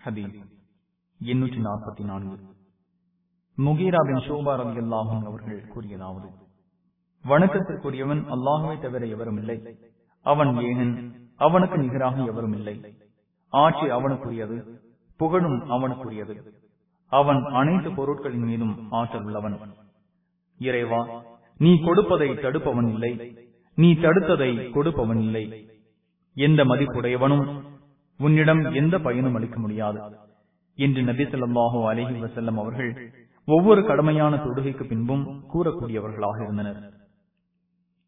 ஹதீஸ் எண்ணூற்றி நாற்பத்தி நான்கு முகீரா பின் ஷோபா ரவி அல்லாஹும் அவர்கள் கூறியதாவது வணக்கத்திற்குரியவன் அல்லாஹுவை தவிர எவரும் இல்லை அவன் ஏகன் அவனுக்கு நிகராக எவரும் இல்லை ஆட்சி அவனுக்குரியது புகழும் அவனுக்குரியது அவன் அனைத்து பொருட்களின் மீதும் ஆற்றல் உள்ளவன் இறைவா நீ கொடுப்பதை தடுப்பவன் இல்லை நீ தடுத்ததை கொடுப்பவன் இல்லை எந்த மதிப்புடையவனும் உன்னிடம் எந்த பயனும் அளிக்க முடியாது என்று நபி சொல்லாஹு அலஹி வசல்லம் அவர்கள் ஒவ்வொரு கடமையான தொடுகைக்கு பின்பும் கூறக்கூடியவர்களாக இருந்தனர்